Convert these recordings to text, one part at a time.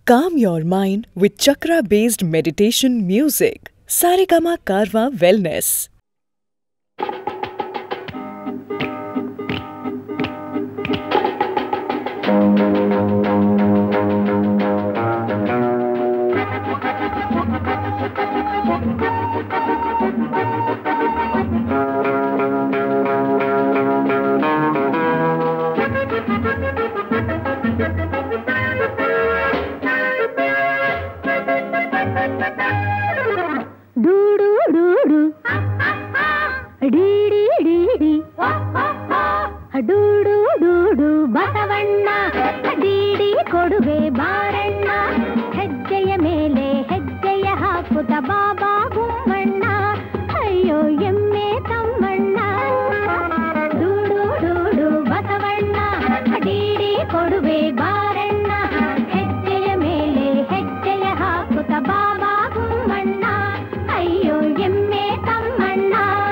Calm your mind with chakra based meditation music. Saregama Karwa Wellness. ಡೂಡು ಡೂಡು ಡೀಡಿ ಡೀಡಿ ಡೂಡು ಡೂಡು Basavanna ಡೀಡಿ ಕೊಡುವೆ ಬಾರಣ್ಣ ಹೆಜ್ಜೆಯ ಮೇಲೆ ಹೆಜ್ಜೆಯ ಹಾಕುತ್ತ ಬಾಬಾ ಗುಮ್ಮಣ್ಣ ಅಯ್ಯೋ ಎಮ್ಮೆ ತಮ್ಮಣ್ಣ ಡೂಡು ಡೂಡು ಬಸವಣ್ಣ ಡೀಡಿ ಕೊಡುವೆ ಬಾರಣ್ಣ ಹೆಜ್ಜೆಯ ಮೇಲೆ ಹೆಜ್ಜೆಯ ಹಾಕುತ್ತ ಬಾಬಾ ಗುಮ್ಮಣ್ಣ ಅಯ್ಯೋ ಎಮ್ಮೆ ತಮ್ಮಣ್ಣ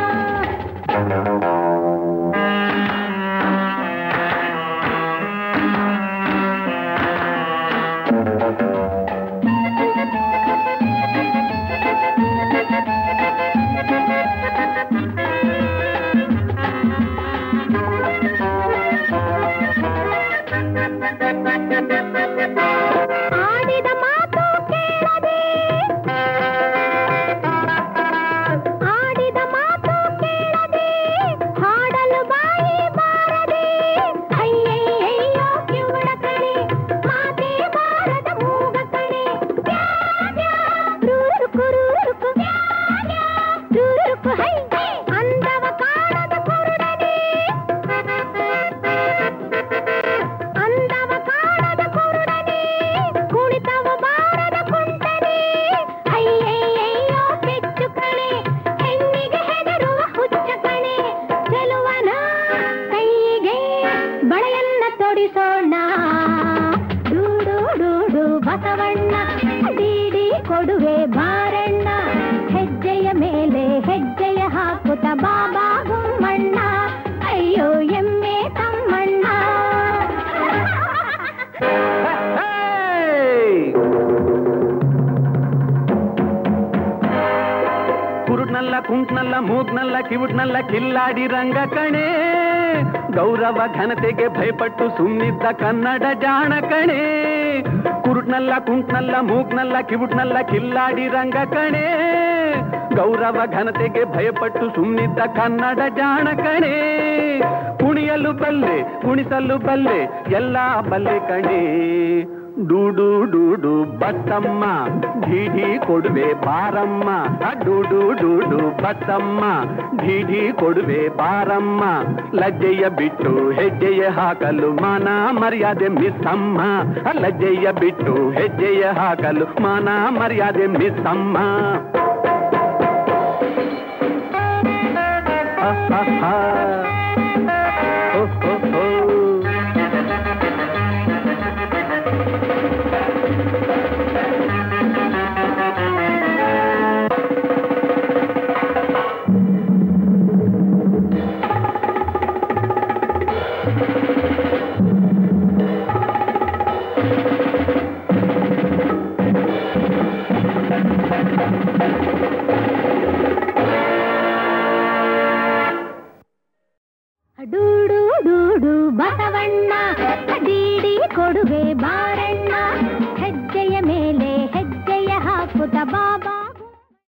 ಆಡಿದ ಮಾತು ಕೇಳದೆ ಆಡಿದ ಮಾತು ಕೇಳದೆ ಹಾಡಲು ಬಾಯಿ ಬಾರದೆ ಅಯ್ಯಯ್ಯಯ್ಯೋ ಕಿವುಡ ಕಣೆ ಮಾತೇ ಬಾರದ ಮೂಗ ಕಣೆ ಬ್ಯಾ, ಬ್ಯಾ, ರೂರುಕು ರೂರುಕು ಬ್ಯಾ, ಬ್ಯಾ, ರೂರುಕು ಹೈ ಅಂದವ ಕಾಣದ ಕುರುಡನೆ ಅಂದವ ಕಾಣದ ಕುರುಡನೆ ಕುಣಿತವ ಬಾರದ ಕುಂಟನೆ ಅಯ್ಯಯ್ಯಯ್ಯೋ ಪೆಚ್ಚು ಕಣೆ ಹೆಣ್ಣಿಗೆ ಹೆದರುವ ಹುಚ್ಚ ಕಣೆ ಚೆಲುವನ ಕೈಗೆ ಬಳೆಯನ್ನ ತೊಡಿಸೋಣ ಡೂಡು ಡೂಡು ಬಸವಣ್ಣ ಡೀಡಿ ಕೊಡುವೆ ಬಾರಣ್ಣ ಹೆಜ್ಜೆಯ ಮೇಲೆ ಹೆಜ್ಜೆಯ ಹಾಕುತ್ತ ಬಾಬಾ ಗುಮ್ಮಣ್ಣ ಅಯ್ಯೋ ಎಮ್ಮೆ ತಮ್ಮಣ್ಣ ಕುರುಡ್ನಲ್ಲ ಕುಂಟ್ನಲ್ಲ ಮೂಗ್ನಲ್ಲ ಕಿವುಡ್ನಲ್ಲ ಕಿಲ್ಲಾಡಿ ರಂಗ ಕಣೆ ಗೌರವ ಘನತೆಗೆ ಭಯಪಟ್ಟು ಸುಮ್ನಿದ್ದ ಕನ್ನಡ ಜಾಣ ಕಣೆ ಕುರುಡ್ನಲ್ಲ ಕುಂಟ್ನಲ್ಲ ಮೂಗ್ನಲ್ಲ ಕಿವುಡ್ನಲ್ಲ ಕಿಲ್ಲಾಡಿ ರಂಗ ಕಣೆ ಗೌರವ ಘನತೆಗೆ ಭಯಪಟ್ಟು ಸುಮ್ನಿದ್ದ ಕನ್ನಡ ಜಾಣ ಕಣೆ ಕುಣಿಯಲು ಬಲ್ಲೆ ಕುಣಿಸಲು ಬಲ್ಲೆ ಎಲ್ಲ ಬಲ್ಲೆ ಕಣೆ ಡೂಡು ಡೂಡು ಬತ್ತಮ್ಮ ಢೀಢಿ ಕೊಡುವೆ ಬಾರಮ್ಮ ಆ ಡೂಡು ಡೂಡು ಬತ್ತಮ್ಮ ಢೀಢಿ ಕೊಡುವೆ ಬಾರಮ್ಮ ಲಜ್ಜೆಯ ಬಿಟ್ಟು ಹೆಜ್ಜೆಯ ಹಾಕಲು ಮಾನ ಮರ್ಯಾದೆ ಮಿಸ್ಸಮ್ಮ ಆ ಲಜ್ಜೆಯ ಬಿಟ್ಟು ಹೆಜ್ಜೆಯ ಹಾಕಲು ಮಾನ ಮರ್ಯಾದೆ ಮಿಸ್ಸಮ್ಮ ಆ, ಆ, ಆ. ಓ, ಓ, ಓ. ಡೂಡು ಡೂಡು ಬಸವಣ್ಣ ಡೀಡಿ ಕೊಡುವೆ ಬಾರಣ್ಣ ಹೆಜ್ಜೆಯ ಮೇಲೆ ಹೆಜ್ಜೆಯ ಹಾಕುತ್ತ ಬಾಬಾ